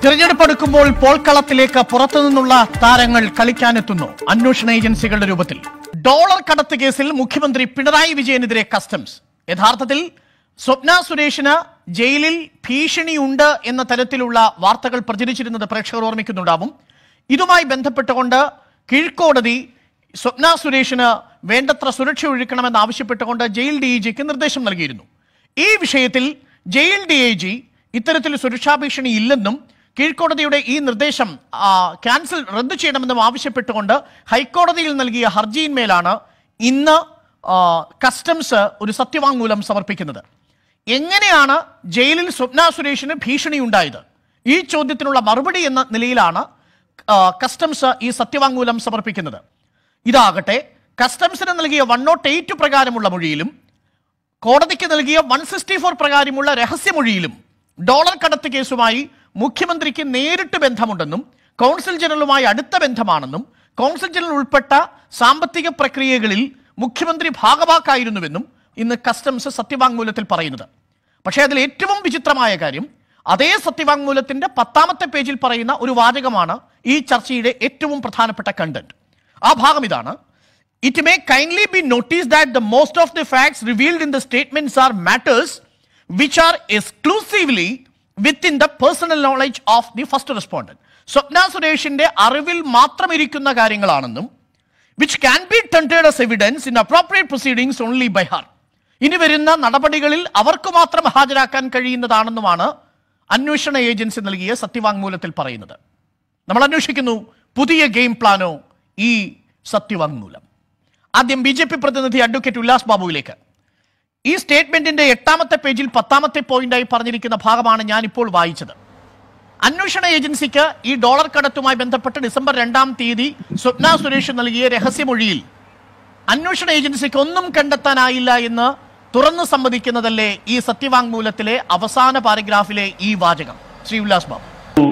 തിരഞ്ഞെടുപ്പ് അടുക്കുമ്പോൾ പോൾക്കളത്തിലേക്ക് പുറത്തുനിന്നുള്ള താരങ്ങൾ കളിക്കാനെത്തുന്നു അന്വേഷണ ഏജൻസികളുടെ രൂപത്തിൽ ഡോളർ കടത്ത് കേസിൽ മുഖ്യമന്ത്രി പിണറായി വിജയനെതിരെ കസ്റ്റംസ് യഥാർത്ഥത്തിൽ സ്വപ്ന സുരേഷിന് ജയിലിൽ ഭീഷണിയുണ്ട് എന്ന തരത്തിലുള്ള വാർത്തകൾ പ്രചരിച്ചിരുന്നത് പ്രേക്ഷകർ ഓർമ്മിക്കുന്നുണ്ടാവും ഇതുമായി ബന്ധപ്പെട്ടുകൊണ്ട് കീഴ്ക്കോടതി സ്വപ്ന സുരേഷിന് വേണ്ടത്ര സുരക്ഷ ഒഴുക്കണമെന്ന് ആവശ്യപ്പെട്ടുകൊണ്ട് ജയിൽ ഡി ജിക്ക് നിർദ്ദേശം നൽകിയിരുന്നു ഈ വിഷയത്തിൽ ജയിൽ ഡി ഐ ജി ഇത്തരത്തിൽ സുരക്ഷാ ഭീഷണി ഇല്ലെന്നും കീഴ്ക്കോടതിയുടെ ഈ നിർദ്ദേശം ആ, ക്യാൻസൽ റദ്ദു ചെയ്യണമെന്നും ആവശ്യപ്പെട്ടുകൊണ്ട് ഹൈക്കോടതിയിൽ നൽകിയ ഹർജിയിന്മേലാണ് ഇന്ന് ആ, കസ്റ്റംസ് ഒരു സത്യവാങ്മൂലം സമർപ്പിക്കുന്നത് എങ്ങനെയാണ് ജയിലിൽ സ്വപ്ന സുരേഷിന് ഭീഷണി ഉണ്ടായത് ഈ ചോദ്യത്തിനുള്ള മറുപടി എന്ന നിലയിലാണ് ആ, കസ്റ്റംസ് ഈ സത്യവാങ്മൂലം സമർപ്പിക്കുന്നത് ഇതാകട്ടെ കസ്റ്റംസിന് നൽകിയ വൺ നോട്ട് എയ്റ്റ് പ്രകാരമുള്ള മൊഴിയിലും കോടതിക്ക് നൽകിയ വൺ സിക്സ്റ്റി ഫോർ പ്രകാരമുള്ള രഹസ്യമൊഴിയിലും ഡോളർ കടത്ത് കേസുമായി മുഖ്യമന്ത്രിക്ക് നേരിട്ട് ബന്ധമുണ്ടെന്നും കൗൺസിൽ ജനറലുമായി അടുത്ത ബന്ധമാണെന്നും കൗൺസിൽ ജനറൽ ഉൾപ്പെട്ട സാമ്പത്തിക പ്രക്രിയകളിൽ മുഖ്യമന്ത്രി ഭാഗവാക്കായിരുന്നുവെന്നും ഇന്ന് കസ്റ്റംസ് സത്യവാങ്മൂലത്തിൽ പറയുന്നത് പക്ഷേ അതിൽ ഏറ്റവും വിചിത്രമായ കാര്യം അതേ സത്യവാങ്മൂലത്തിന്റെ പത്താമത്തെ പേജിൽ പറയുന്ന ഒരു വാചകമാണ് ഈ ചർച്ചയുടെ ഏറ്റവും പ്രധാനപ്പെട്ട കണ്ടന്റ് ആ ഭാഗം ഇതാണ് It may kindly be noticed that the most of the facts revealed in the statements are matters which are exclusively within the personal knowledge of the first respondent. സ്വപ്ന സുരേഷിന്റെ അറിവിൽ മാത്രം ഇരിക്കുന്ന കാര്യങ്ങളാണെന്നും which can be tendered as evidence in appropriate proceedings only by her ഇനി വരുന്ന നടപടികളിൽ അവർക്ക് മാത്രം ഹാജരാക്കാൻ കഴിയുന്നതാണെന്നുമാണ് അന്വേഷണ ഏജൻസി നൽകിയ സത്യവാങ്മൂലത്തിൽ പറയുന്നത് നമ്മൾ അന്വേഷിക്കുന്നു പുതിയ ഗെയിം പ്ലാനോ ഈ സത്യവാങ്മൂലം ആദ്യം ബി ജെ പി പ്രതിനിധി അഡ്വക്കേറ്റ് ഉല്ലാസ് ബാബുവിലേക്ക് ഈ സ്റ്റേറ്റ്മെന്റിന്റെ എട്ടാമത്തെ പേജിൽ പത്താമത്തെ പോയിന്റായി പറഞ്ഞിരിക്കുന്ന ഭാഗമാണ് ഞാൻ ഇപ്പോൾ വായിച്ചത് അന്വേഷണ ഏജൻസിക്ക് ഈ ഡോളർ കടത്തുമായി ബന്ധപ്പെട്ട് ഡിസംബർ രണ്ടാം തീയതി സ്വപ്ന സുരേഷ് നൽകിയ രഹസ്യമൊഴിയിൽ അന്വേഷണ ഏജൻസിക്ക് ഒന്നും കണ്ടെത്താനായില്ല എന്ന് തുറന്നു സമ്മതിക്കുന്നതല്ലേ ഈ സത്യവാങ്മൂലത്തിലെ അവസാന പാരഗ്രാഫിലെ ഈ വാചകം ശ്രീ ഉല്ലാസ് ബാബു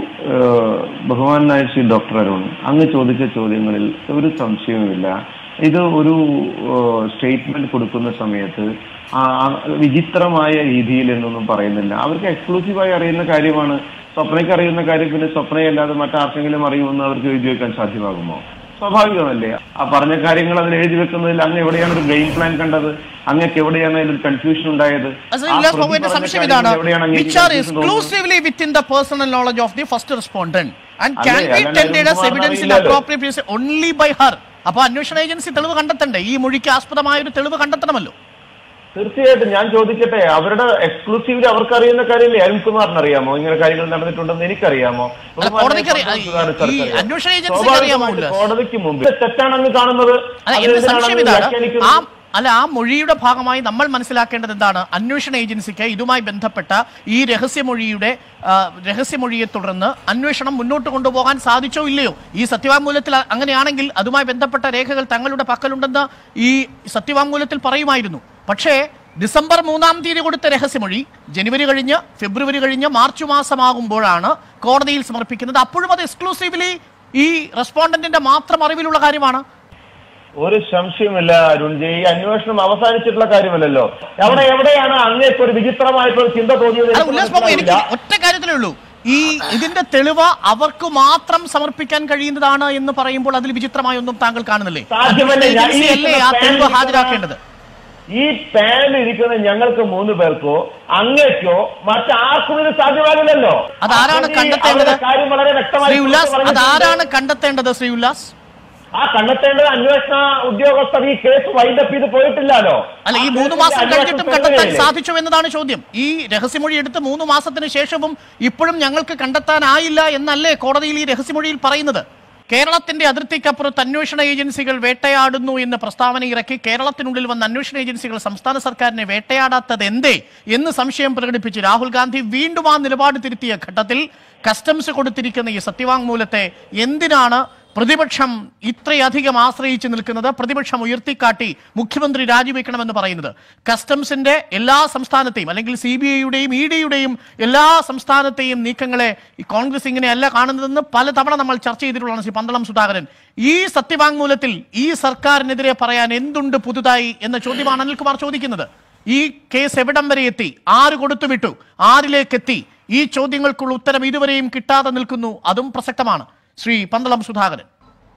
ഏഹ് ബഹുമാനായ ശ്രീ ഡോക്ടർ അരുൺ അങ്ങ് ചോദിച്ച ചോദ്യങ്ങളിൽ ഒരു സംശയവുമില്ല ഇത് ഒരു സ്റ്റേറ്റ്മെന്റ് കൊടുക്കുന്ന സമയത്ത് ആ- ആ വിചിത്രമായ രീതിയിൽ എന്നൊന്നും പറയുന്നില്ല അവർക്ക് എക്സ്ക്ലൂസീവായി അറിയുന്ന കാര്യമാണ് സ്വപ്നയ്ക്ക് അറിയുന്ന കാര്യം പിന്നെ സ്വപ്നയല്ലാതെ മറ്റാർക്കെങ്കിലും അറിയുമെന്ന് അവർക്ക് എഴുതി വെക്കാൻ സാധ്യമാകുമോ സ്വാഭാവികമല്ലേ ആ പറഞ്ഞ കാര്യങ്ങൾ അതിൽ എഴുതി വെക്കുന്നതിൽ അങ്ങ് എവിടെയാണ് ഒരു ഗെയിം പ്ലാൻ കണ്ടത് അങ്ങക്ക് എവിടെയാണ് ഇതിൽ കൺഫ്യൂഷൻ ഉണ്ടായത് അത് ആ ഉല്ലാസ് പ്രതി ബാബുവിന്റെ പറഞ്ഞ സംശയം കാര്യങ്ങൾ ഇതാണ് എവിടെയാണ് അങ്ങേക്ക് വിച്ച് ആർ confusion തോന്നുന്നത്? Exclusively within the personal knowledge of the first respondent and അതെ, ക്യാൻ ബി അല്ലാതെ ടെൻഡഡ് as അരുൺകുമാറിന് എവിഡൻസ് ഇൻ അറിയില്ലല്ലോ. അപ്രോപ്രിയേറ്റ് ഓൺലി ബൈ ഹർ അപ്പൊ അന്വേഷണ ഏജൻസി തെളിവ് കണ്ടെത്തണ്ടേ ഈ മൊഴിക്ക് ആസ്പദമായ ഒരു തെളിവ് കണ്ടെത്തണമല്ലോ തീർച്ചയായിട്ടും ഞാൻ ചോദിക്കട്ടെ അവരുടെ എക്സ്ക്ലൂസീവ്ലി അവർക്ക് അറിയുന്ന കാര്യമില്ലേ അരുൺകുമാറിന് അറിയാമോ ഇങ്ങനെ കാര്യങ്ങൾ നടന്നിട്ടുണ്ടെന്ന് എനിക്കറിയാമോ അല്ല, കോടതിക്ക് അറിയാം. ഈ അന്വേഷണ ഏജൻസിക്ക് അറിയാമോ, സ്വാഭാവികമായിട്ടും ഉല്ലാസ്? കോടതിക്ക് മുമ്പ് തെറ്റാണെന്ന് കാണുന്നത് അല്ല എന്റെ അതെന്തിനാണ് സംശയം അങ്ങ് ഇതാണ് ആ വ്യാഖ്യാനിക്കുന്നത്? അല്ല ആ മൊഴിയുടെ ഭാഗമായി നമ്മൾ മനസ്സിലാക്കേണ്ടത് എന്താണ് അന്വേഷണ ഏജൻസിക്ക് ഇതുമായി ബന്ധപ്പെട്ട ഈ രഹസ്യമൊഴിയുടെ ആ, രഹസ്യമൊഴിയെ തുടർന്ന് അന്വേഷണം മുന്നോട്ട് കൊണ്ടുപോകാൻ സാധിച്ചോ ഇല്ലയോ ഈ സത്യവാങ്മൂലത്തിൽ അ- അങ്ങനെയാണെങ്കിൽ അതുമായി ബന്ധപ്പെട്ട രേഖകൾ തങ്ങളുടെ പക്കലുണ്ടെന്ന് ഈ സത്യവാങ്മൂലത്തിൽ പറയുമായിരുന്നു പക്ഷേ ഡിസംബർ മൂന്നാം തീയതി കൊടുത്ത രഹസ്യമൊഴി ജനുവരി കഴിഞ്ഞ് ഫെബ്രുവരി കഴിഞ്ഞ് മാർച്ച് മാസമാകുമ്പോഴാണ് കോടതിയിൽ സമർപ്പിക്കുന്നത് അപ്പോഴും അത് എക്സ്ക്ലൂസീവ്ലി ഈ റെസ്പോണ്ടന്റിന്റെ മാത്രം അറിവിലുള്ള കാര്യമാണ് ഒരു സംശയമില്ല അരുൺജി ഈ അന്വേഷണം അവസാനിച്ചിട്ടുള്ള കാര്യമല്ലല്ലോ അവിടെ എവിടെയാണ് അങ്ങേക്ക് ഒരു വിചിത്രമായിട്ടുള്ള ചിന്ത തോന്നിയത് അല്ല എനിക്ക് ഉല്ലാസ് ബാബു എനിക്ക് മനസ്സിലാവില്ല. ഒറ്റ കാര്യത്തിലേ ഉള്ളൂ ഈ ഇതിന്റെ തെളിവ് അവർക്ക് മാത്രം സമർപ്പിക്കാൻ കഴിയുന്നതാണ് എന്ന് പറയുമ്പോൾ അതിൽ വിചിത്രമായ ഒന്നും താങ്കൾ കാണുന്നില്ലേ സാധ്യമല്ല. ഞാൻ ഈ ഏജൻസിയല്ലേ ആ തെളിവ് ഇരിക്കുന്ന ഹാജരാക്കേണ്ടത് ഈ പാനൽ ഇരിക്കുന്ന ഞങ്ങൾക്ക് മൂന്ന് പേർക്കോ അങ്ങേക്കോ മറ്റാർക്കും ഇത് സാധ്യമാകില്ലല്ലോ അതാരാണ് അത് ഈ കണ്ടെത്തേണ്ടത് അവരുടെ കാര്യം വളരെ വ്യക്തമായി ശ്രീ ഉല്ലാസ് പറഞ്ഞിട്ടുണ്ട്. അതാരാണ് കണ്ടെത്തേണ്ടത് ശ്രീ ഉല്ലാസ് ആ കണ്ടെത്തേണ്ടത് അന്വേഷണ ഉദ്യോഗസ്ഥർ ഈ കേസ് വൈൻഡപ്പ് ചെയ്ത് പോയിട്ടില്ലല്ലോ അല്ല ഈ ആ മൂന്ന് കേസിന്റെ മാസം അന്വേഷണം കഴിഞ്ഞിട്ടും കണ്ടെത്താൻ തുടരുകയല്ലേ? സാധിച്ചു എന്നതാണ് ചോദ്യം ഈ രഹസ്യമൊഴി എടുത്ത് മൂന്ന് മാസത്തിന് ശേഷവും ഇപ്പോഴും ഞങ്ങൾക്ക് കണ്ടെത്താനായില്ല എന്നല്ലേ കോടതിയിൽ ഈ രഹസ്യമൊഴിയിൽ പറയുന്നത് കേരളത്തിന്റെ അതിർത്തിക്കപ്പുറത്ത് അന്വേഷണ ഏജൻസികൾ വേട്ടയാടുന്നു എന്ന് പ്രസ്താവന ഇറക്കി കേരളത്തിനുള്ളിൽ വന്ന അന്വേഷണ ഏജൻസികൾ സംസ്ഥാന സർക്കാരിനെ വേട്ടയാടാത്തത് എന്തേ എന്ന് സംശയം പ്രകടിപ്പിച്ച് രാഹുൽ ഗാന്ധി വീണ്ടും ആ നിലപാട് തിരുത്തിയ ഘട്ടത്തിൽ കസ്റ്റംസ് കൊടുത്തിരിക്കുന്ന ഈ സത്യവാങ്മൂലത്തെ എന്തിനാണ് പ്രതിപക്ഷം ഇത്രയധികം ആശ്രയിച്ച് നിൽക്കുന്നത് പ്രതിപക്ഷം ഉയർത്തിക്കാട്ടി മുഖ്യമന്ത്രി രാജിവെക്കണമെന്ന് പറയുന്നത് കസ്റ്റംസിന്റെ എല്ലാ സംസ്ഥാനത്തെയും അല്ലെങ്കിൽ സി ബി ഐയുടെയും ഇ ഡിയുടെയും എല്ലാ സംസ്ഥാനത്തെയും നീക്കങ്ങളെ ഈ കോൺഗ്രസ് ഇങ്ങനെയല്ല കാണുന്നതെന്ന് പലതവണ നമ്മൾ ചർച്ച ചെയ്തിട്ടുള്ളതാണ് ശ്രീ പന്തളം സുധാകരൻ ഈ സത്യവാങ്മൂലത്തിൽ ഈ സർക്കാരിനെതിരെ പറയാൻ എന്തുണ്ട് പുതുതായി എന്ന ചോദ്യമാണ് അനിൽകുമാർ ചോദിക്കുന്നത് ഈ കേസ് എവിടം വരെ എത്തി ആര് കൊടുത്തു വിട്ടു ആരിലേക്ക് എത്തി ഈ ചോദ്യങ്ങൾക്കുള്ള ഉത്തരം ഇതുവരെയും കിട്ടാതെ നിൽക്കുന്നു അതും പ്രസക്തമാണ് ശ്രീ പന്തളം സുധാകരൻ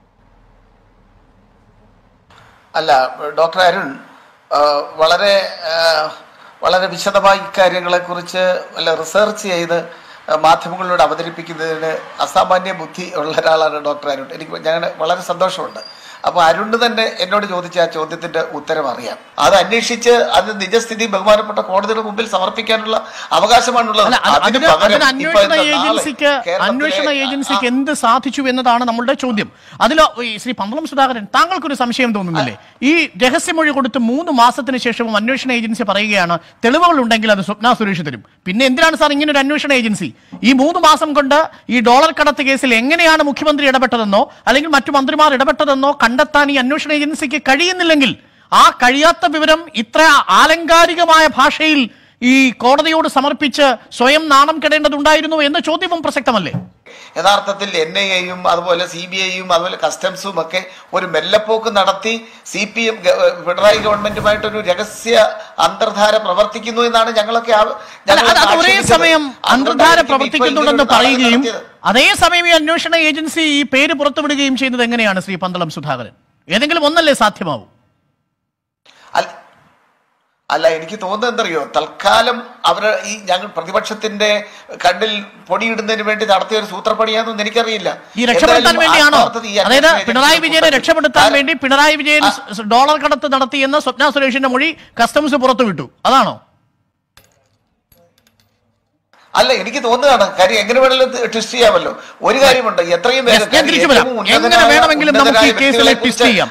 അല്ല ഡോക്ടർ അരുൺ ആ, വളരെ ആ, വളരെ വിശദമായി ഇക്കാര്യങ്ങളെക്കുറിച്ച് വല്ല റിസർച്ച് ചെയ്ത് ആ, മാധ്യമങ്ങളിലൂടെ അവതരിപ്പിക്കുന്നതിന് അസാമാന്യ ബുദ്ധി ഉള്ള ഒരാളാണ് ഡോക്ടർ അരുൺ എനിക്ക് ഞാൻ വളരെ സന്തോഷമുണ്ട് അപ്പോൾ അരുണ് തന്നെ എന്നോട് ചോദിച്ച ആ ചോദ്യത്തിന്റെ ഉത്തരം അറിയാം അത് അന്വേഷിച്ച് അത് നിജസ്ഥിതി ബഹുമാനപ്പെട്ട കോടതിയുടെ മുമ്പിൽ സമർപ്പിക്കാനുള്ള അവകാശമാണുള്ളത് അല്ല അത് അതിന് അതിന് പകരം അതിന് ഇപ്പൊ അന്വേഷണ എന്താ നാളെ ഏജൻസിക്ക് കേരളത്തിലെ- അന്വേഷണ ഏജൻസിക്ക് ആ, എന്ത് സാധിച്ചു എന്നതാണ് നമ്മളുടെ ചോദ്യം അതിലോ ഈ ശ്രീ പന്തളം സുധാകരൻ താങ്കൾക്കൊരു സംശയം തോന്നുന്നില്ലേ ഈ രഹസ്യമൊഴി കൊടുത്ത് മൂന്ന് മാസത്തിന് ശേഷവും അന്വേഷണ ഏജൻസി പറയുകയാണ് തെളിവുകൾ ഉണ്ടെങ്കിൽ അത് സ്വപ്ന സുരേഷ് തരും പിന്നെ എന്തിനാണ് സാർ ഇങ്ങനെ ഒരു അന്വേഷണ ഏജൻസി ഈ മൂന്ന് മാസം കൊണ്ട് ഈ ഡോളർ കടത്ത് കേസിൽ എങ്ങനെയാണ് മുഖ്യമന്ത്രി ഇടപെട്ടതെന്നോ അല്ലെങ്കിൽ മറ്റു മന്ത്രിമാർ ഇടപെട്ടതെന്നോ കണ്ടെത്താൻ ഈ അന്വേഷണ ഏജൻസിക്ക് കഴിയുന്നില്ലെങ്കിൽ ആ കഴിയാത്ത വിവരം ഇത്ര ആലങ്കാരികമായ ഭാഷയിൽ ഈ കോടതിയോട് സമർപ്പിച്ച് സ്വയം നാണം കെടേണ്ടതുണ്ടായിരുന്നു എന്ന ചോദ്യവും പ്രസക്തമല്ലേ യഥാർത്ഥത്തിൽ എൻ ഐ എയും അതുപോലെ സി ബി ഐയും അതുപോലെ കസ്റ്റംസും ഒക്കെ ഒരു മെല്ലപ്പോക്ക് നടത്തി സി പി എം പിണറായി ഗവൺമെന്റുമായിട്ടൊരു രഹസ്യ അന്തർധാര പ്രവർത്തിക്കുന്നു എന്നാണ് ഞങ്ങളൊക്കെ ആ- അല്ല, ഞങ്ങൾ അത് അത് ഒരേ ആക്ഷേപിച്ചത്. സമയം അന്തർധാര അതുകൊണ്ടായിരിക്കും ഇപ്പോൾ പ്രവർത്തിക്കുന്നുണ്ടെന്ന് ഇങ്ങനൊരു നാടകം പറയുകയും നടത്തിയത്. അതേസമയം ഈ അന്വേഷണ ഏജൻസി ഈ പേര് പുറത്തുവിടുകയും ചെയ്യുന്നത് എങ്ങനെയാണ് ശ്രീ പന്തളം സുധാകരൻ ഏതെങ്കിലും ഒന്നല്ലേ സാധ്യമാവൂ അല്ല അല്ല എനിക്ക് തോന്നുന്നത് എന്തറിയോ തൽക്കാലം അവർ ഈ ഞങ്ങൾ പ്രതിപക്ഷത്തിന്റെ കണ്ണിൽ പൊടിയിടുന്നതിന് വേണ്ടി നടത്തിയ ഒരു സൂത്രപ്പണിയാണെന്ന് എനിക്കറിയില്ല ഈ രക്ഷപ്പെടുത്താൻ എന്തായാലും വേണ്ടിയാണോ ആത്മാർത്ഥത ഈ അതായത് അന്വേഷണ പിണറായി ഏജൻസി വിജയനെ കൂട്ടത്തിൽ- രക്ഷപ്പെടുത്താൻ കാരണം- വേണ്ടി പിണറായി വിജയൻ ആ. സ് ഡോളർ കടത്ത് നടത്തിയെന്ന സ്വപ്ന സുരേഷിന്റെ മൊഴി കസ്റ്റംസ് പുറത്തുവിട്ടു അതാണോ അല്ല എനിക്ക് തോന്നുകയാണ് കാര്യം എങ്ങനെ വേണമെങ്കിലും ട്വിസ്റ്റ് ചെയ്യാമല്ലോ ഒരു കാര്യമുണ്ട് എത്രയും Yes, ഞാൻ തിരിച്ചു വരാം. എങ്ങനെ വേണമെങ്കിലും നമുക്ക് ഈ കേസിലെ twist ചെയ്യാം.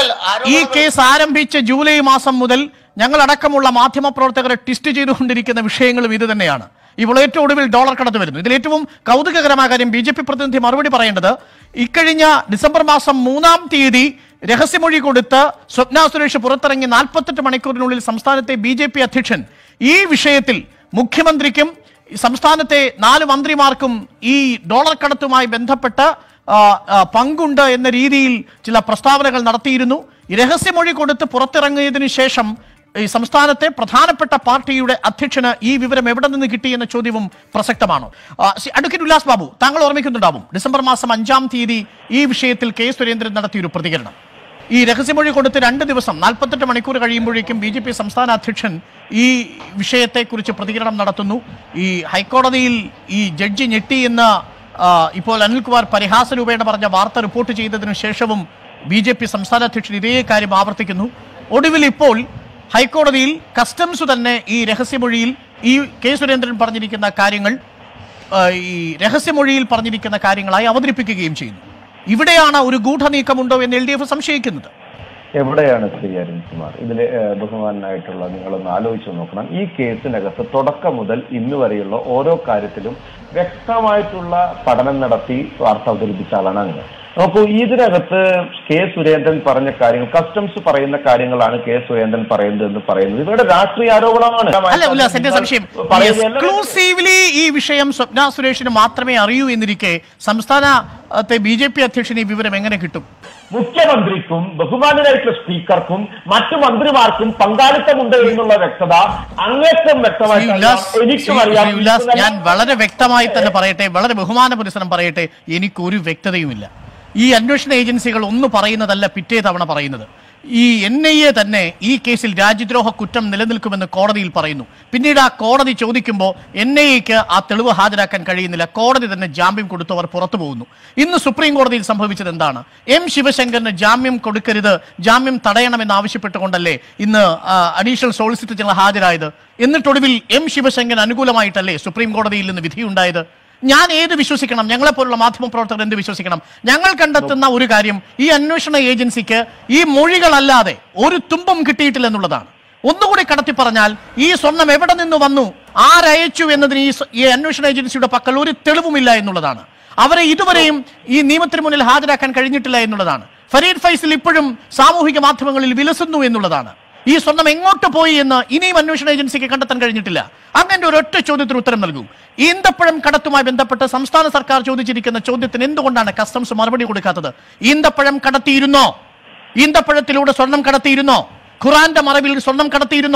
ഈ കേസ് ആരംഭിച്ച ജൂലൈ മാസം മുതൽ ഞങ്ങൾ അടക്കമുള്ള മാധ്യമ പ്രവർത്തകരെ ട്വിസ്റ്റ് ചെയ്തുകൊണ്ടിരിക്കുന്ന വിഷയങ്ങളും ഇത് തന്നെയാണ് ഇപ്പോൾ ഏറ്റവും ഒടുവിൽ ഡോളർ കടത്ത് വരുന്നു ഇതിൽ ഏറ്റവും കൗതുകകരമായ കാര്യം ബി ജെ പി പ്രതിനിധി മറുപടി പറയേണ്ടത് ഇക്കഴിഞ്ഞ ഡിസംബർ മാസം മൂന്നാം തീയതി രഹസ്യമൊഴി കൊടുത്ത് സ്വപ്ന സുരേഷ് പുറത്തിറങ്ങി നാൽപ്പത്തെട്ട് മണിക്കൂറിനുള്ളിൽ സംസ്ഥാനത്തെ ബി ജെ പി അധ്യക്ഷൻ ഈ വിഷയത്തിൽ മുഖ്യമന്ത്രിക്കും സംസ്ഥാനത്തെ നാല് മന്ത്രിമാർക്കും ഈ ഡോളർ കടത്തുമായി ബന്ധപ്പെട്ട് ആ, ആ, പങ്കുണ്ട് എന്ന രീതിയിൽ ചില പ്രസ്താവനകൾ നടത്തിയിരുന്നു ഈ രഹസ്യമൊഴി കൊടുത്ത് പുറത്തിറങ്ങിയതിനു ശേഷം ഈ സംസ്ഥാനത്തെ പ്രധാനപ്പെട്ട പാർട്ടിയുടെ അധ്യക്ഷന് ഈ വിവരം എവിടെ നിന്ന് കിട്ടി എന്ന ചോദ്യവും പ്രസക്തമാണ് ആ, ശ്രീ അഡ്വക്കേറ്റ് ഉല്ലാസ് ബാബു താങ്കൾ ഓർമ്മിക്കുന്നുണ്ടാവും ഡിസംബർ മാസം അഞ്ചാം തീയതി ഈ വിഷയത്തിൽ കെ സുരേന്ദ്രൻ നടത്തിയൊരു പ്രതികരണം ഈ രഹസ്യമൊഴി കൊടുത്ത് രണ്ട് ദിവസം നാൽപ്പത്തെട്ട് മണിക്കൂർ കഴിയുമ്പോഴേക്കും ബി ജെ പി സംസ്ഥാന അധ്യക്ഷൻ ഈ വിഷയത്തെക്കുറിച്ച് പ്രതികരണം നടത്തുന്നു ഈ ഹൈക്കോടതിയിൽ ഈ ജഡ്ജി ഞെട്ടി എന്ന് ആ, ഇപ്പോൾ അനിൽകുമാർ പരിഹാസ രൂപേണ പറഞ്ഞ വാർത്ത റിപ്പോർട്ട് ചെയ്തതിനു ശേഷവും ബി ജെ പി സംസ്ഥാന അധ്യക്ഷൻ ഇതേ കാര്യം ആവർത്തിക്കുന്നു ഒടുവിൽ ഇപ്പോൾ ഹൈക്കോടതിയിൽ കസ്റ്റംസ് തന്നെ ഈ രഹസ്യമൊഴിയിൽ ഈ കെ സുരേന്ദ്രൻ പറഞ്ഞിരിക്കുന്ന കാര്യങ്ങൾ ആ, ഈ രഹസ്യമൊഴിയിൽ പറഞ്ഞിരിക്കുന്ന കാര്യങ്ങളായി അവതരിപ്പിക്കുകയും ചെയ്യുന്നു ഇവിടെയാണ് ഒരു ഗൂഢനീക്കമുണ്ടോ എന്ന് എൽ ഡി എഫ് സംശയിക്കുന്നത് എവിടെയാണ് ശ്രീ അരുൺകുമാർ ഇതിൽ ബഹുമാനായിട്ടുള്ള നിങ്ങളൊന്ന് ആലോചിച്ച് നോക്കണം ഈ കേസിനകത്ത് തുടക്കം മുതൽ ഇന്ന് വരെയുള്ള ഓരോ കാര്യത്തിലും വ്യക്തമായിട്ടുള്ള പഠനം നടത്തി വാർത്ത അവതരിപ്പിച്ച ആളാണ് അങ്ങ് നോക്കൂ ഇതിനകത്ത് കെ സുരേന്ദ്രൻ പറഞ്ഞ കാര്യങ്ങൾ കസ്റ്റംസ് പറയുന്ന കാര്യങ്ങളാണ് കെ സുരേന്ദ്രൻ പറയുന്നത് എന്ന് പറയുന്നത് ഇവരുടെ രാഷ്ട്രീയ ആരോപണമാണ് അല്ല ഉല്ലാസ് എന്റെ സംശയം പറയുന്നത് എക്സ്ക്ലൂസീവ്ലി ഈ വിഷയം സ്വപ്ന സുരേഷിന് മാത്രമേ അറിയൂ എന്നിരിക്കെ സംസ്ഥാനത്തെ ബി ജെ പി അധ്യക്ഷന് ഈ വിവരം എങ്ങനെ കിട്ടും മുഖ്യമന്ത്രിക്കും ബഹുമാനരായിട്ടുള്ള സ്പീക്കർക്കും മറ്റു മന്ത്രിമാർക്കും പങ്കാളിത്തമുണ്ട് എന്നുള്ള വ്യക്തത അങ്ങേറ്റം ശ്രീ വ്യക്തമായിട്ട് ഉല്ലാസ് എനിക്കും ശ്രീ- അറിയാം ശ്രീ ഉല്ലാസ് ഞാൻ വളരെ വ്യക്തമായി തന്നെ പറയട്ടെ വളരെ ബഹുമാന പുരസരം പറയട്ടെ എനിക്ക് ഒരു വ്യക്തതയുമില്ല ഈ അന്വേഷണ ഏജൻസികൾ ഒന്ന് പറയുന്നതല്ല പിറ്റേ തവണ പറയുന്നത് ഈ എൻ ഐ എ തന്നെ ഈ കേസിൽ രാജ്യദ്രോഹ കുറ്റം നിലനിൽക്കുമെന്ന് കോടതിയിൽ പറയുന്നു പിന്നീട് ആ കോടതി ചോദിക്കുമ്പോൾ എൻ ഐ എക്ക് ആ തെളിവ് ഹാജരാക്കാൻ കഴിയുന്നില്ല കോടതി തന്നെ ജാമ്യം കൊടുത്തു അവർ പുറത്തു പോകുന്നു ഇന്ന് സുപ്രീം കോടതിയിൽ സംഭവിച്ചത് എന്താണ് എം ശിവശങ്കറിന് ജാമ്യം കൊടുക്കരുത് ജാമ്യം തടയണമെന്ന് ആവശ്യപ്പെട്ടുകൊണ്ടല്ലേ ഇന്ന് അഡീഷണൽ സോളിസിറ്റർ ജനറൽ ഹാജരായത് എന്നിട്ടൊടുവിൽ എം ശിവശങ്കർ അനുകൂലമായിട്ടല്ലേ സുപ്രീം കോടതിയിൽ നിന്ന് വിധിയുണ്ടായത് ഞാൻ ഏത് വിശ്വസിക്കണം ഞങ്ങളെപ്പോലുള്ള മാധ്യമ പ്രവർത്തകർ എന്ത് വിശ്വസിക്കണം ഞങ്ങൾ കണ്ടെത്തുന്ന ഒരു കാര്യം ഈ അന്വേഷണ ഏജൻസിക്ക് ഈ മൊഴികളല്ലാതെ ഒരു തുമ്പം കിട്ടിയിട്ടില്ലെന്നുള്ളതാണ് ഒന്നുകൂടി കടത്തി പറഞ്ഞാൽ ഈ സ്വർണം എവിടെ നിന്ന് വന്നു ആരയച്ചു എന്നതിന് ഈ സ- ഈ അന്വേഷണ ഏജൻസിയുടെ പക്കൽ ഒരു തെളിവുമില്ല എന്നുള്ളതാണ് അവരെ ഇതുവരെയും ഈ നിയമത്തിന് മുന്നിൽ ഹാജരാക്കാൻ കഴിഞ്ഞിട്ടില്ല എന്നുള്ളതാണ് ഫരീദ് ഫൈസൽ ഇപ്പോഴും സാമൂഹിക മാധ്യമങ്ങളിൽ വിലസുന്നു എന്നുള്ളതാണ് ഈ സ്വർണം എങ്ങോട്ട് പോയി എന്ന് ഇനിയും അന്വേഷണ ഏജൻസിക്ക് കണ്ടെത്താൻ കഴിഞ്ഞിട്ടില്ല അങ്ങനെ ഒരൊറ്റ ചോദ്യത്തിന് ഉത്തരം നൽകൂ ഈന്തപ്പഴം കടത്തുമായി ബന്ധപ്പെട്ട് സംസ്ഥാന സർക്കാർ ചോദിച്ചിരിക്കുന്ന ചോദ്യത്തിന് എന്തുകൊണ്ടാണ് കസ്റ്റംസ് മറുപടി കൊടുക്കാത്തത് ഈന്തപ്പഴം കടത്തിയിരുന്നോ ഈന്തപ്പഴത്തിലൂടെ സ്വർണം കടത്തിയിരുന്നോ ഖുറാന്റെ മറവിൽ സ്വർണം കടത്തിയിരുന്നോ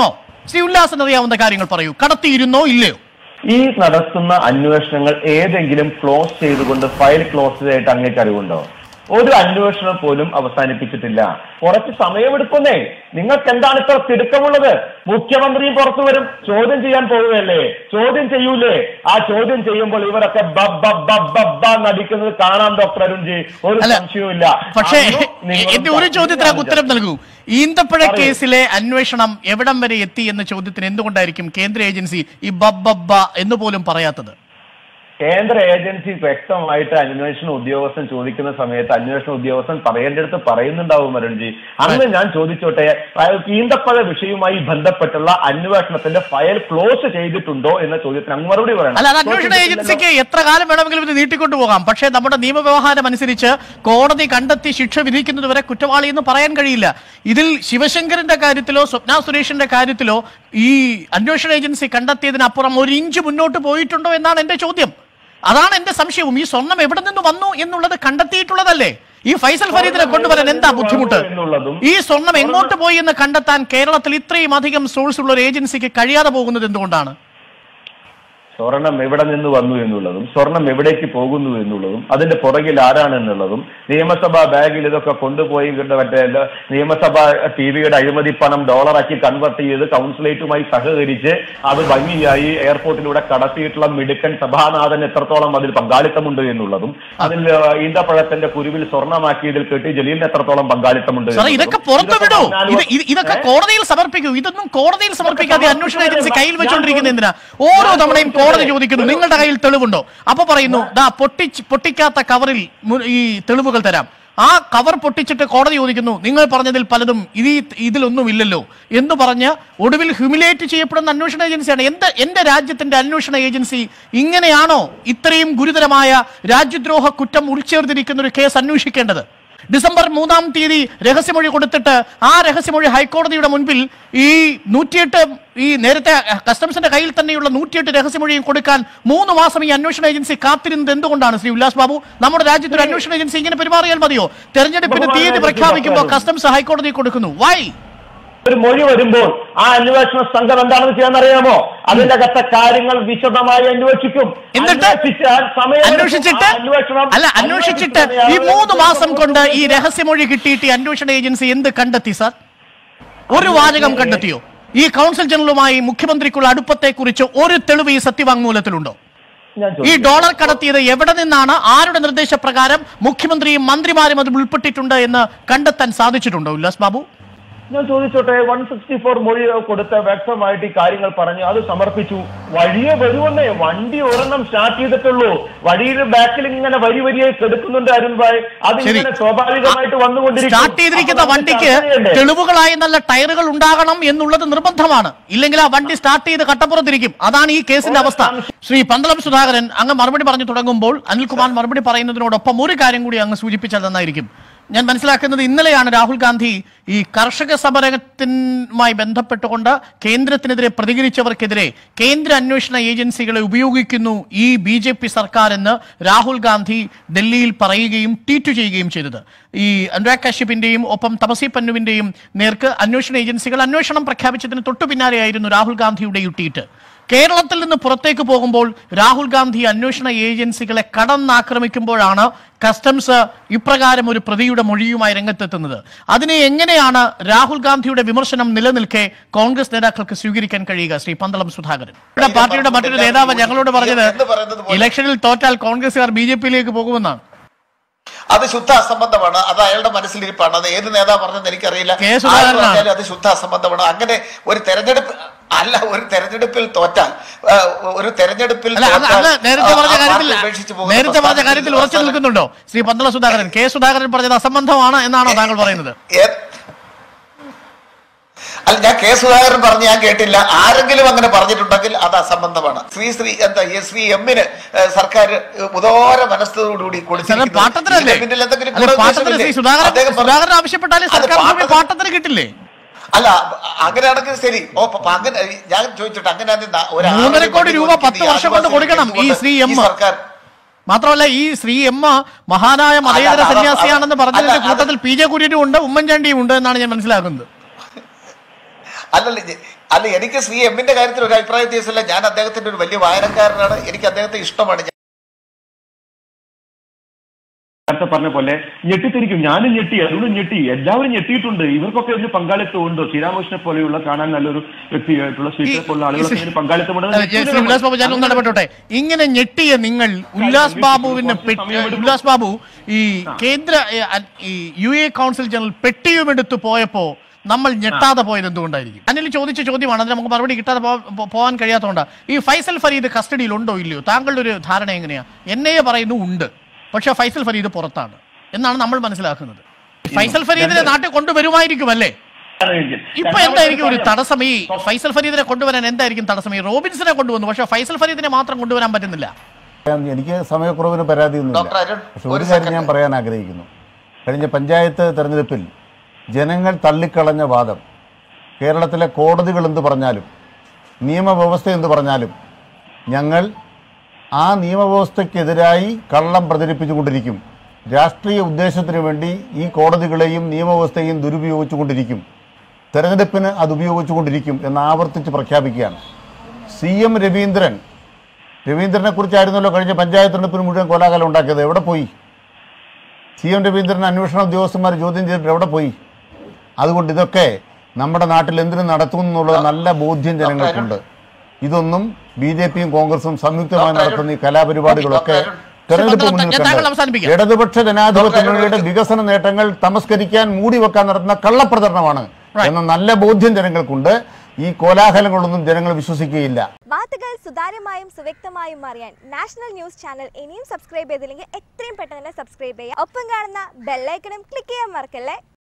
ശ്രീ ഉല്ലാസിന് അറിയാവുന്ന കാര്യങ്ങൾ പറയൂ കടത്തിയിരുന്നോ ഇല്ലയോ ഈ നടത്തുന്ന അന്വേഷണങ്ങൾ ഏതെങ്കിലും ക്ലോസ് ചെയ്തുകൊണ്ട് ഫയൽ ക്ലോസ് ചെയ്തിട്ട് അങ്ങേക്ക് അറിവുണ്ടോ ഒരു അന്വേഷണം പോലും അവസാനിപ്പിച്ചിട്ടില്ല കുറച്ച് സമയമെടുക്കുന്നേ നിങ്ങൾക്ക് എന്താണ് ഇത്ര തിടുക്കമുള്ളത് മുഖ്യമന്ത്രിയും പുറത്തു വരും ചോദ്യം ചെയ്യാൻ പോവുകയല്ലേ ചോദ്യം ചെയ്യൂലേ ആ ചോദ്യം ചെയ്യുമ്പോൾ ഇവരൊക്കെ ബബ് ബബ് ബബ് ബബ് ബ നടിക്കുന്നത് കാണാം ഡോക്ടർ അരുൺജി ഒരു അല്ല, സംശയവുമില്ല പക്ഷേ അന്നും നിങ്ങളും എന്റെ ഒരു ചോദ്യത്തിന് ഉത്തരം നൽകൂ ഈന്തപ്പഴ പറയൂ. കേസിലെ അന്വേഷണം എവിടം വരെ എത്തി എന്ന ചോദ്യത്തിന് എന്തുകൊണ്ടായിരിക്കും കേന്ദ്ര ഏജൻസി ഈ ബബ്ബ എന്ന് പോലും പറയാത്തത് കേന്ദ്ര ഏജൻസി വ്യക്തമായിട്ട് അന്വേഷണ ഉദ്യോഗസ്ഥൻ ചോദിക്കുന്ന സമയത്ത് അന്വേഷണ ഉദ്യോഗസ്ഥൻ പറയേണ്ടടുത്ത് പറയുന്നുണ്ടാവും അരുൺജി അന്ന് ഞാൻ ചോദിച്ചോട്ടെ അയാൾക്ക് ഈന്തപ്പഴ വിഷയവുമായി ബന്ധപ്പെട്ടുള്ള അന്വേഷണത്തിന്റെ ഫയൽ ക്ലോസ് ചെയ്തിട്ടുണ്ടോ എന്ന ചോദ്യത്തിന് അങ്ങ് മറുപടി പറയണം അല്ല അത് അന്വേഷണ Close ഏജൻസിക്ക് എത്ര കാലം വേണമെങ്കിലും ഇത് നീട്ടിക്കൊണ്ടു പോകാം പക്ഷേ നമ്മുടെ നിയമവ്യവഹാരം അനുസരിച്ച് കോടതി കണ്ടെത്തി ശിക്ഷ വിധിക്കുന്നത് വരെ കുറ്റവാളി എന്ന് പറയാൻ കഴിയില്ല ഇതിൽ ശിവശങ്കരന്റെ കാര്യത്തിലോ സ്വപ്ന സുരേഷിന്റെ കാര്യത്തിലോ ഈ അന്വേഷണ ഏജൻസി കണ്ടെത്തിയതിനപ്പുറം ഒരു ഇഞ്ച് മുന്നോട്ട് പോയിട്ടുണ്ടോ എന്നാണ് എന്റെ ചോദ്യം അതാണ് എന്റെ സംശയവും ഈ സ്വർണം എവിടെ നിന്ന് വന്നു എന്നുള്ളത് കണ്ടെത്തിയിട്ടുള്ളതല്ലേ ഈ ഫൈസൽ ഫരീദിനെ കൊണ്ടുവരാൻ എന്താ ബുദ്ധിമുട്ട് എന്നുള്ളതും ഈ സ്വർണം എങ്ങോട്ട് പോയി എന്ന് കണ്ടെത്താൻ കേരളത്തിൽ ഇത്രയും അധികം സോഴ്സ് ഉള്ള ഒരു ഏജൻസിക്ക് കഴിയാതെ പോകുന്നത് എന്തുകൊണ്ടാണ് സ്വർണം എവിടെ നിന്ന് വന്നു എന്നുള്ളതും സ്വർണം എവിടേക്ക് പോകുന്നു എന്നുള്ളതും അതിന്റെ പുറകിൽ ആരാണെന്നുള്ളതും നിയമസഭാ ബാഗിൽ ഇതൊക്കെ കൊണ്ടുപോയി കൊണ്ട് മറ്റേ എല്ലാ നിയമസഭാ ടി വിയുടെ അഴിമതി പണം ഡോളറാക്കി കൺവെർട്ട് ചെയ്ത് കൗൺസിലേറ്റുമായി സഹകരിച്ച് അത് ഭംഗിയായി എയർപോർട്ടിലൂടെ കടത്തിയിട്ടുള്ള മിടുക്കൻ സഭാനാഥൻ എത്രത്തോളം അതിൽ പങ്കാളിത്തമുണ്ട് എന്നുള്ളതും അതിൽ ആ, ഈന്തപ്പഴത്തിന്റെ കുരുവിൽ സ്വർണ്ണമാക്കിയതിൽ കെട്ടി ജലീലിന് എത്രത്തോളം പങ്കാളിത്തമുണ്ട് സാറേ എന്നുള്ളതും. ഇതൊക്കെ പുറത്തു ഇതൊക്കെ വിടൂ പറഞ്ഞാലും- ഇത് ഇത് ഇതൊക്കെ ഏ? കോടതിയിൽ സമർപ്പിക്കൂ ഇതൊന്നും കോടതിയിൽ സമർപ്പിക്കാതെ ഇതൊക്കെ അന്വേഷണ ഏജൻസി സമർപ്പിക്കാതെ കയ്യിൽ വെച്ചോണ്ടിരിക്കുന്നത് ഞാൻ എന്തിനാ ഓരോ ഞാൻ തവണയും ചോദിച്ചത് കോടതി ചോദിക്കുന്നു ഒരു- നിങ്ങളുടെ കയ്യിൽ തെളിവുണ്ടോ അപ്പൊ പറയുന്നു ദാ പൊട്ടിച്ച് പൊട്ടിക്കാത്ത കവറിൽ മു- ഈ തെളിവുകൾ തരാം ആ കവർ പൊട്ടിച്ചിട്ട് കോടതി ചോദിക്കുന്നു നിങ്ങൾ പറഞ്ഞതിൽ പലതും ഇത് ഇതിലൊന്നും ഇല്ലല്ലോ എന്ന് പറഞ്ഞ് ഒടുവിൽ ഹ്യൂമിലേറ്റ് ചെയ്യപ്പെടുന്ന അന്വേഷണ ഏജൻസിയാണ് എന്ത് എന്റെ രാജ്യത്തിന്റെ അന്വേഷണ ഏജൻസി ഇങ്ങനെയാണോ ഇത്രയും ഗുരുതരമായ രാജ്യദ്രോഹ കുറ്റം ഉൾച്ചേർത്തിരിക്കുന്ന ഒരു കേസ് അന്വേഷിക്കേണ്ടത് ഡിസംബർ മൂന്നാം തീയതി രഹസ്യമൊഴി കൊടുത്തിട്ട് ആ രഹസ്യമൊഴി ഹൈക്കോടതിയുടെ മുൻപിൽ ഈ നൂറ്റിയെട്ട് ഈ നേരത്തെ കസ്റ്റംസിന്റെ കയ്യിൽ തന്നെയുള്ള നൂറ്റിയെട്ട് രഹസ്യമൊഴിയും കൊടുക്കാൻ മൂന്ന് മാസം ഈ അന്വേഷണ ഏജൻസി കാത്തിരുന്നത് എന്തുകൊണ്ടാണ് ശ്രീ ഉല്ലാസ് ബാബു നമ്മുടെ രാജ്യത്ത് ഒരു അന്വേഷണ ഏജൻസി ഇങ്ങനെ പെരുമാറിയാൽ മതിയോ തെരഞ്ഞെടുപ്പിന് തീയതി പ്രഖ്യാപിക്കുമ്പോൾ കസ്റ്റംസ് ഹൈക്കോടതി കൊടുക്കുന്നു വൈ ഒരു മൊഴി വരുമ്പോൾ ആ അന്വേഷണ സംഘം എന്താണെന്ന് ചെയ്യാൻ അറിയാമോ അതിന്റെ അകത്തെ കാര്യങ്ങൾ വിശദമായി അന്വേഷിക്കും എന്നിട്ട് അന്വേഷിച്ചാൽ സമയം അന്വേഷിച്ചിട്ട് അല്ല അന്വേഷിച്ചിട്ട് ഈ മൂന്ന് മാസം കൊണ്ട് ഈ രഹസ്യമൊഴി കിട്ടിയിട്ട് ഈ അന്വേഷണ ഏജൻസി എന്ത് കണ്ടെത്തി സാർ ഒരു വാചകം കണ്ടെത്തിയോ ഈ കൗൺസിൽ ജനറലുമായി മുഖ്യമന്ത്രിക്കുള്ള അടുപ്പത്തെക്കുറിച്ച് ഒരു തെളിവ് ഈ സത്യവാങ്മൂലത്തിലുണ്ടോ ഞാൻ ഈ ചോദിച്ചു. ഡോളർ കടത്തിയത് എവിടെ നിന്നാണ് ആരുടെ നിർദ്ദേശപ്രകാരം മുഖ്യമന്ത്രിയും മന്ത്രിമാരും അതിൽ ഉൾപ്പെട്ടിട്ടുണ്ട് എന്ന് കണ്ടെത്താൻ സാധിച്ചിട്ടുണ്ടോ ഉല്ലാസ് ബാബു ഞാൻ ചോദിച്ചോട്ടെ വൺ സിക്സ്റ്റി ഫോർ മൊഴി കൊടുത്ത് വ്യക്തമായിട്ട് ഈ കാര്യങ്ങൾ പറഞ്ഞു അത് സമർപ്പിച്ചു വഴിയെ വരുമെന്നേ വണ്ടി ഒരെണ്ണം സ്റ്റാർട്ട് ചെയ്തിട്ടുള്ളൂ വഴിയിൽ ബാക്കിൽ ഇങ്ങനെ വരി വരിയായി കെടുക്കുന്നുണ്ട് അരുൺ ഭായ് അത് ശരി. ഇങ്ങനെ സ്വാഭാവികമായിട്ട് വന്നുകൊണ്ടിരിക്കും സ്റ്റാർട്ട് ചെയ്തിരിക്കുന്ന അപ്പോൾ അത് വണ്ടിക്ക് ചർച്ച ചെയ്യണ്ടേ? തെളിവുകളായി നല്ല ടയറുകൾ ഉണ്ടാകണം എന്നുള്ളത് നിർബന്ധമാണ് ഇല്ലെങ്കിൽ ആ വണ്ടി സ്റ്റാർട്ട് ചെയ്ത് കട്ടപ്പുറത്തിരിക്കും അതാണ് ഈ കേസിന്റെ അവസ്ഥ ശ്രീ പന്തളം സുധാകരൻ അങ്ങ് മറുപടി പറഞ്ഞു തുടങ്ങുമ്പോൾ അനിൽകുമാർ മറുപടി പറയുന്നതിനോടൊപ്പം ഒരു കാര്യം കൂടി അങ്ങ് സൂചിപ്പിച്ചാൽ നന്നായിരിക്കും ഞാൻ മനസ്സിലാക്കുന്നത് ഇന്നലെയാണ് രാഹുൽ ഗാന്ധി ഈ കർഷക സമരത്തിനുമായി ബന്ധപ്പെട്ടുകൊണ്ട് കേന്ദ്രത്തിനെതിരെ പ്രതികരിച്ചവർക്കെതിരെ കേന്ദ്ര അന്വേഷണ ഏജൻസികളെ ഉപയോഗിക്കുന്നു ഈ ബി ജെ പി സർക്കാർ എന്ന് രാഹുൽ ഗാന്ധി ഡൽഹിയിൽ പറയുകയും ട്വീറ്റ് ചെയ്യുകയും ചെയ്തത് ഈ അനുരാഗ് കശ്യപിന്റെയും ഒപ്പം തപസി പന്നുവിന്റെയും നേർക്ക് അന്വേഷണ ഏജൻസികൾ അന്വേഷണം പ്രഖ്യാപിച്ചതിന് തൊട്ടു പിന്നാലെയായിരുന്നു രാഹുൽ ഗാന്ധിയുടെ ഈ ട്വീറ്റ് കേരളത്തിൽ നിന്ന് പുറത്തേക്ക് പോകുമ്പോൾ രാഹുൽ ഗാന്ധി അന്വേഷണ ഏജൻസികളെ കടന്നാക്രമിക്കുമ്പോഴാണ് കസ്റ്റംസ് ഇപ്രകാരം ഒരു പ്രതിയുടെ മൊഴിയുമായി രംഗത്തെത്തുന്നത് അതിനെ എങ്ങനെയാണ് രാഹുൽ ഗാന്ധിയുടെ വിമർശനം നിലനിൽക്കെ കോൺഗ്രസ് നേതാക്കൾക്ക് സ്വീകരിക്കാൻ കഴിയുക ശ്രീ പന്തളം സുധാകരൻ ഇവിടെ പാർട്ടിയുടെ മറ്റൊരു നേതാവ് ഞങ്ങളോട് പറഞ്ഞത് എന്ന് പറയുന്നത് പോലെ- ഇലക്ഷനിൽ തോറ്റാൽ കോൺഗ്രസുകാർ ബി ജെ പിയിലേക്ക് പോകുമെന്നാണ് അത് ശുദ്ധ അസംബന്ധമാണ് അത് അയാളുടെ മനസ്സിലിരിപ്പാണ് അത് ഏത് നേതാവ് പറഞ്ഞെന്ന് എനിക്കറിയില്ല കെ. ആര് സുധാകരനാണ്. പറഞ്ഞാലും അത് ശുദ്ധ അസംബന്ധമാണ് അങ്ങനെ ഒരു തെരഞ്ഞെടുപ്പ് അല്ല ഒരു തെരഞ്ഞെടുപ്പിൽ തോറ്റാൽ ആ, ഒരു തെരഞ്ഞെടുപ്പിൽ അല്ല അത് തോറ്റാൽ, അത് നേരത്തെ ആ, പറഞ്ഞ ആ കാര്യത്തിൽ പാർട്ടി ഉപേക്ഷിച്ച് പോകുന്ന നേരത്തെ പറഞ്ഞ പ്രസ്ഥാനത്തിൽ കാര്യത്തിൽ ഉറച്ചു അവസാനം- നിൽക്കുന്നുണ്ടോ ശ്രീ പന്തള സുധാകരൻ കെ സുധാകരൻ പറഞ്ഞത് അസംബന്ധമാണ് എന്നാണോ താങ്കൾ പറയുന്നത് ഏ- അല്ല ഞാൻ കെ സുധാകരൻ പറഞ്ഞ് ഞാൻ കേട്ടില്ല ആരെങ്കിലും അങ്ങനെ പറഞ്ഞിട്ടുണ്ടെങ്കിൽ അത് അസംബന്ധമാണ് ശ്രീ ശ്രീ എന്താ ഈ ശ്രീ എമ്മിന് ഏ, സർക്കാർ ഉദോര മനസ്സോടുകൂടി സാറേ, കൊടുത്തിരിക്കുന്നത്. പാട്ടത്തിനല്ലേ ഇതിന്റെ പിന്നിൽ എന്തെങ്കിലും അല്ല പാട്ടത്തിന് ഗൂഢോദ്ദേശമില്ലേ? ശ്രീ സുധാകരൻ അദ്ദേഹം പറഞ്ഞു- സുധാകരൻ ആവശ്യപ്പെട്ടാലേ അത് സർക്കാർ ഭൂമി പാട്ടത്തിന്- പാട്ടത്തിന് കിട്ടില്ലേ അല്ല അങ്ങനെയാണെങ്കിൽ ശരി ഓ പ- പ- അങ്ങനെ ഞാൻ ചോദിച്ചിട്ട് അങ്ങനെ ആണെങ്കിൽ ന- ഒരു മൂന്നര ആളുടെ കോടി വണ്ടി രൂപ കൊടുക്കുന്ന പത്ത് ഈ വർഷം കൊണ്ട് ആദിവാസി കൊടുക്കണം ഈ എന്തുകൊണ്ട് ശ്രീ എം. സർക്കാർ മാത്രമല്ല ഈ ശ്രീ എം മഹാനായ മതേതര അല്ല, അത് സന്യാസിയാണെന്ന് അത് പറഞ്ഞതിന്റെ അല്ല, അത് കൂട്ടത്തിൽ പി ജെ കുര്യനും ഉണ്ട് ഉമ്മൻചാണ്ടിയും ഉണ്ട് എന്നാണ് ഞാൻ മനസ്സിലാക്കുന്നത് അല്ലല്ല ഞ- അല്ല എനിക്ക് ശ്രീ എമ്മിന്റെ കാര്യത്തിൽ ഒരു അഭിപ്രായ വ്യത്യാസമില്ല ഞാൻ അദ്ദേഹത്തിന്റെ ഒരു വലിയ വായനക്കാരനാണ് എനിക്ക് അദ്ദേഹത്തെ ഇഷ്ടമാണ് നേരത്തെ പറഞ്ഞ പോലെ ഞെട്ടിത്തിരിക്കും ഞാനും ഞെട്ടി അരുണും ഞെട്ടി എല്ലാവരും ഞെട്ടിയിട്ടുണ്ട് ഇവർക്കൊക്കെ ഇതിന് പങ്കാളിത്തം ഉണ്ടോ ശ്രീരാമകൃഷ്ണനെ പോലെയുള്ള കാണാൻ നല്ലൊരു വ്യക്തിയായിട്ടുള്ള സ്പീക്കറെ പോലുള്ള ആളുകളൊക്കെ ഇതിന് പങ്കാളിത്തമുണ്ടെന്ന് അതെ, ജെ- ശ്രീ ഉല്ലാസ് ബാബു ഞാൻ ഒന്ന് ഇടപെട്ടോട്ടെ ഇങ്ങനെ ഞെട്ടിയ നിങ്ങൾ ഉല്ലാസ് ബാബുവിന് പെട്ടി- ഉല്ലാസ് ബാബു ഈ കേന്ദ്ര ഏ, അ- ഈ യു എ കൗൺസിൽ ജനറൽ പെട്ടിയും എടുത്തു പോയപ്പോ നമ്മൾ ഞെട്ടാതെ പോയത് എന്തുകൊണ്ടായിരിക്കും അനിൽ ചോദിച്ച ചോദ്യമാണ് അതിന് നമുക്ക് മറുപടി കിട്ടാതെ പോ- പോ- പോകാൻ കഴിയാത്തതുകൊണ്ടാണ് ഈ ഫൈസൽ ഫരീദ് കസ്റ്റഡിയിൽ ഉണ്ടോ ഇല്ലയോ താങ്കളുടെ ഒരു ധാരണ എങ്ങനെയാ എന്നെ പറയുന്നു ഉണ്ട് പക്ഷെ ഫൈസൽ ഫരീദ് പുറത്താണ് എന്നാണ് നമ്മൾ മനസ്സിലാക്കുന്നത് ഫൈസൽ ഫരീദിനെ നാട്ടിൽ കൊണ്ടുവരുമായിരിക്കും അല്ലേ ഇപ്പൊ എന്തായിരിക്കും ഒരു തടസ്സം ഈ ഫൈസൽ ഫരീദിനെ കൊണ്ടുവരാൻ എന്തായിരിക്കും തടസ്സം ഈ റോബിൻസിനെ കൊണ്ടുവന്നു പക്ഷെ ഫൈസൽ ഫരീദിനെ മാത്രം കൊണ്ടുവരാൻ പറ്റുന്നില്ല എനിക്ക് സമയക്കുറവിന് പരാതിയൊന്നുമില്ല ഡോക്ടർ അരുൺ, പക്ഷെ ഒരു ഒരു കാര്യം second. ഞാൻ പറയാൻ ആഗ്രഹിക്കുന്നു കഴിഞ്ഞ പഞ്ചായത്ത് തെരഞ്ഞെടുപ്പിൽ ജനങ്ങൾ തള്ളിക്കളഞ്ഞ വാദം കേരളത്തിലെ കോടതികൾ എന്ത് പറഞ്ഞാലും നിയമവ്യവസ്ഥ എന്ത് പറഞ്ഞാലും ഞങ്ങൾ ആ നിയമവ്യവസ്ഥയ്ക്കെതിരായി കള്ളം പ്രചരിപ്പിച്ചുകൊണ്ടിരിക്കും രാഷ്ട്രീയ ഉദ്ദേശത്തിന് വേണ്ടി ഈ കോടതികളെയും നിയമവ്യവസ്ഥയെയും ദുരുപയോഗിച്ചുകൊണ്ടിരിക്കും തെരഞ്ഞെടുപ്പിന് അത് ഉപയോഗിച്ചുകൊണ്ടിരിക്കും എന്ന് ആവർത്തിച്ച് പ്രഖ്യാപിക്കുകയാണ് സി എം രവീന്ദ്രൻ രവീന്ദ്രനെ കുറിച്ചായിരുന്നല്ലോ കഴിഞ്ഞ പഞ്ചായത്ത് തെരഞ്ഞെടുപ്പിന് മുഴുവൻ കോലാഹലം ഉണ്ടാക്കിയത് എവിടെ പോയി സി എം രവീന്ദ്രൻ അന്വേഷണ ഉദ്യോഗസ്ഥന്മാർ ചോദ്യം ചെയ്തിട്ട് എവിടെ പോയി അതുകൊണ്ട് ഇതൊക്കെ നമ്മുടെ നാട്ടിൽ എന്തിനു നടത്തും എന്നുള്ളത് നല്ല ബോധ്യം ജനങ്ങൾക്കുണ്ട് ഇതൊന്നും ബി ജെ പിയും കോൺഗ്രസും സംയുക്തമായി നടത്തുന്ന ഈ കലാപരിപാടികളൊക്കെ തെരഞ്ഞെടുപ്പ് ഞാൻ മുന്നിൽ താങ്കൾ കണ്ട് അവസാനിപ്പിക്കാം. ഇടതുപക്ഷ ജനാധിപത്യ മുന്നണിയുടെ വികസന നേട്ടങ്ങൾ തമസ്കരിക്കാൻ മൂടിവെക്കാൻ നടത്തുന്ന കള്ളപ്രചരണമാണ് എന്ന നല്ല ബോധ്യം ജനങ്ങൾക്കുണ്ട് ഈ കോലാഹലങ്ങളൊന്നും ജനങ്ങൾ വിശ്വസിക്കുകയില്ല വാർത്തകൾ സുതാര്യമായും സുവ്യക്തമായും അറിയാൻ നാഷണൽ ന്യൂസ് ചാനൽ ഇനിയും സബ്സ്ക്രൈബ് ചെയ്തില്ലെങ്കിൽ എത്രയും പെട്ടെന്ന് തന്നെ സബ്സ്ക്രൈബ് ചെയ്യുക ഒപ്പം കാണുന്ന ബെല്ലൈക്കണും ക്ലിക്ക് ചെയ്യാൻ മറക്കല്ലേ